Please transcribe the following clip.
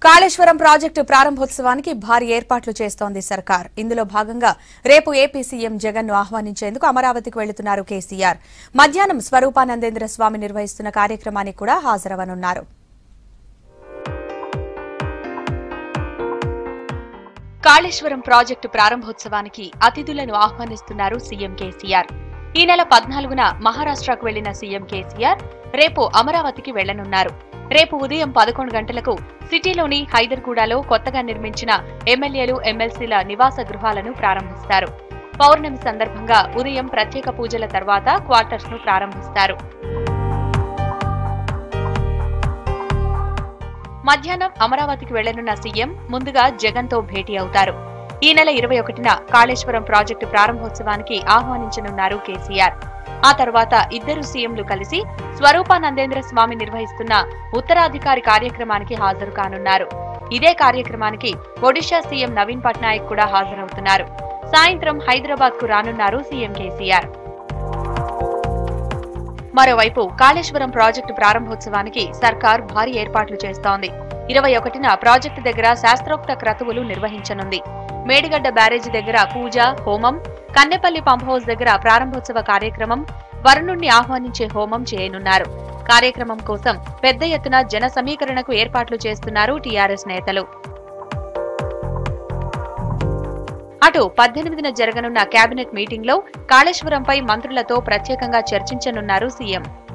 Kaleshwaram project ప్రారంభోత్సవానికి భారీ ఏర్పాట్లు చేస్తోంది సర్కార్ ఇందులో భాగంగా రేపు ఏపీ సీఎం జగన్ ను ఆహ్వానించేందుకు అమరావతికి వెళుతున్నారు కేసీఆర్ మధ్యాహ్నం స్వరూపానందేంద్ర స్వామి నిర్వహిస్తున్న కార్యక్రమానికి కూడా హాజరవనున్నారు కాళేశ్వరం ప్రాజెక్టు ప్రారంభోత్సవానికి అతిథులను ఆహ్వానిస్తున్నారు సీఎం కేసీఆర్ ఈ నెల పద్నాలుగున మహారాష్ట్రకు వెళ్లిన సీఎం కేసీఆర్ రేపు అమరావతికి వెళ్లనున్నారు రేపు ఉదయం పదకొండు గంటలకు సిటీలోని హైదర్గూడలో కొత్తగా నిర్మించిన ఎమ్మెల్యేలు ఎమ్మెల్సీల నివాస గృహాలను ప్రారంభిస్తారు పౌర్ణమి సందర్భంగా ఉదయం ప్రత్యేక పూజల తర్వాత క్వార్టర్స్ ను ప్రారంభిస్తారు మధ్యాహ్నం అమరావతికి వెళ్లనున్న సీఎం ముందుగా జగన్ తో భేటీ అవుతారు ఈ నెల ఇరవై ఒకటిన కాళేశ్వరం ప్రాజెక్టు ప్రారంభోత్సవానికి ఆహ్వానించనున్నారు కేసీఆర్ ఆ తర్వాత ఇద్దరు సీఎంలు కలిసి స్వరూపానందేంద్ర స్వామి నిర్వహిస్తున్న ఉత్తరాధికారి కార్యక్రమానికి హాజరు కానున్నారు ఇదే కార్యక్రమానికి ఒడిషా సీఎం నవీన్ పట్నాయక్ కూడా హాజరవుతున్నారు సాయంత్రం హైదరాబాద్ కు రానున్నారు సీఎం కేసీఆర్ మరోవైపు కాళేశ్వరం ప్రాజెక్టు ప్రారంభోత్సవానికి సర్కార్ భారీ ఏర్పాట్లు చేస్తోంది ఇరవై ఒకటిన ప్రాజెక్టు దగ్గర శాస్త్రోక్త క్రతువులు నిర్వహించనుంది మేడిగడ్డ బ్యారేజీ దగ్గర పూజ హోమం కన్నెపల్లి పంప్ హౌస్ దగ్గర ప్రారంభోత్సవ కార్యక్రమం వరుణుణ్ణి ఆహ్వానించే హోమం చేయనున్నారు కార్యక్రమం కోసం పెద్ద ఎత్తున జన సమీకరణకు ఏర్పాట్లు చేస్తున్నారు టీఆర్ఎస్ నేతలు అటు పద్దెనిమిదిన జరగనున్న కేబినెట్ మీటింగ్లో కాళేశ్వరంపై మంత్రులతో ప్రత్యేకంగా చర్చించనున్నారు సీఎం